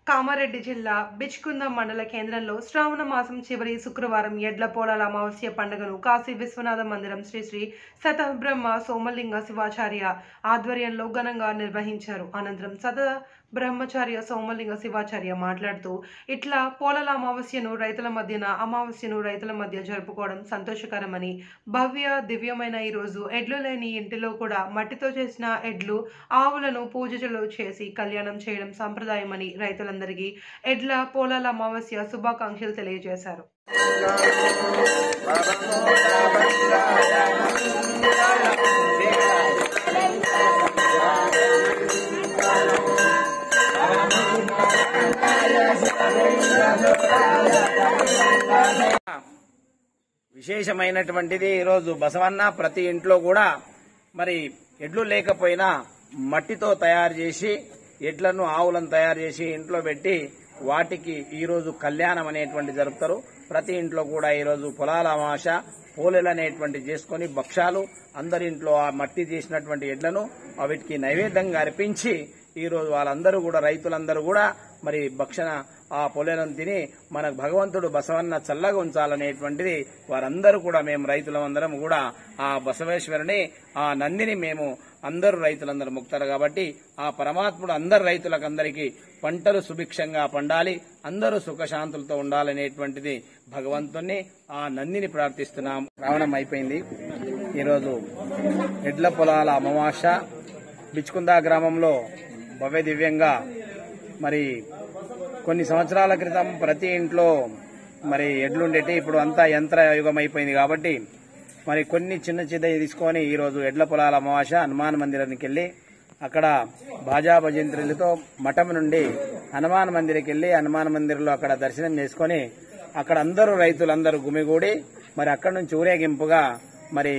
కామారెడ్డి జిల్లా బిచ్కుంద మండల కేంద్రంలో శ్రావణ మాసం చివరి శుక్రవారం ఎడ్ల పోలాల అమావాస్య పండుగను కాశీ విశ్వనాథ మందిరం శ్రీ శ్రీ సతబ్రహ్మ సోమలింగ శివాచార్య ఆధ్వర్యంలో ఘనంగా నిర్వహించారు అనంతరం సత బ్రహ్మచార్య సోమలింగ శివాచార్య మాట్లాడుతూ ఇట్లా పోలల అమావాస్యను రైతుల మధ్యన అమావాస్యను రైతుల మధ్య జరుపుకోవడం సంతోషకరమని భవ్య దివ్యమైన ఈ రోజు ఎడ్లు లేని ఇంటిలో కూడా మట్టితో చేసిన ఎడ్లు ఆవులను పూజలు చేసి కళ్యాణం చేయడం సంప్రదాయమని రైతులందరికీ ఎడ్ల పోలాల అమావాస్య శుభాకాంక్షలు తెలియజేశారు విశేషమైనటువంటిది ఈరోజు బసవన్న ప్రతి ఇంట్లో కూడా మరి ఎడ్లు లేకపోయినా మట్టితో తయారు చేసి ఎడ్లను ఆవులను తయారు చేసి ఇంట్లో పెట్టి వాటికి ఈరోజు కళ్యాణం అనేటువంటి జరుపుతారు ప్రతి ఇంట్లో కూడా ఈరోజు పొలాల అమాష పోలేలు అనేటువంటి చేసుకొని భక్ష్యాలు అందరి ఇంట్లో ఆ మట్టి చేసినటువంటి ఎడ్లను వీటికి నైవేద్యంగా అర్పించి ఈ రోజు వాళ్ళందరూ కూడా రైతులందరూ కూడా మరి భక్షణ ఆ పొలేలను తిని మనకు భగవంతుడు బసవన్న చల్లగా ఉంచాలనేటువంటిది వారందరూ కూడా మేము రైతులందరం కూడా ఆ బసవేశ్వరుని ఆ నందిని మేము అందరూ రైతులందరూ ముక్తారు కాబట్టి ఆ పరమాత్ముడు అందరు రైతులకందరికీ పంటలు సుభిక్షంగా పండాలి అందరూ సుఖశాంతులతో ఉండాలనేటువంటిది భగవంతుణ్ణి ఆ నందిని ప్రార్థిస్తున్నాం రావడం అయిపోయింది ఈరోజు ఎడ్ల పొలాల అమావాస బిచ్కుందా గ్రామంలో భవ్య దివ్యంగా మరి కొన్ని సంవత్సరాల క్రితం ప్రతి ఇంట్లో మరి ఎడ్లుండేటి ఇప్పుడు అంతా యంత్ర యుగం అయిపోయింది కాబట్టి మరి కొన్ని చిన్న చిన్న తీసుకొని ఈరోజు ఎడ్ల పొలాల అమావాస హనుమాన్ మందిరానికి వెళ్ళి అక్కడ బాజా భజంత్రులతో మఠం నుండి హనుమాన్ మందిరికి వెళ్ళి హనుమాన్ మందిర్లో అక్కడ దర్శనం చేసుకొని అక్కడ అందరూ రైతులందరూ గుమిగూడి మరి అక్కడి నుంచి ఊరేగింపుగా మరి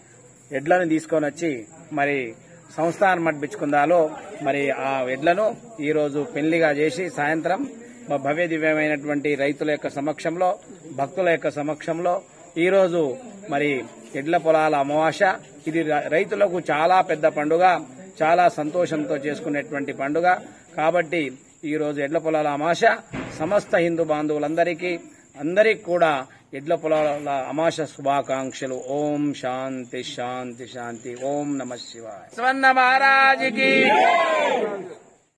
ఎడ్లను తీసుకొని వచ్చి మరి సంస్థానం మట్టించుకుందాలో మరి ఆ ఎడ్లను ఈ రోజు పెళ్లిగా చేసి సాయంత్రం భవ్య దివ్యమైనటువంటి రైతుల యొక్క సమక్షంలో భక్తుల యొక్క సమక్షంలో ఈ రోజు మరి ఎడ్ల పొలాల అమావాస ఇది ర- రైతులకు చాలా పెద్ద పండుగ చాలా సంతోషంతో చేసుకునేటువంటి పండుగ కాబట్టి ఈ రోజు ఎడ్ల పొలాల అమాస సమస్త హిందూ బాంధవులందరికీ అందరికి కూడా ఎడ్ల పొలాల అమాస శుభాకాంక్షలు ఓం శాంతి శాంతి శాంతి ఓం నమ శివాయ స్వర్ణ మహారాజుకి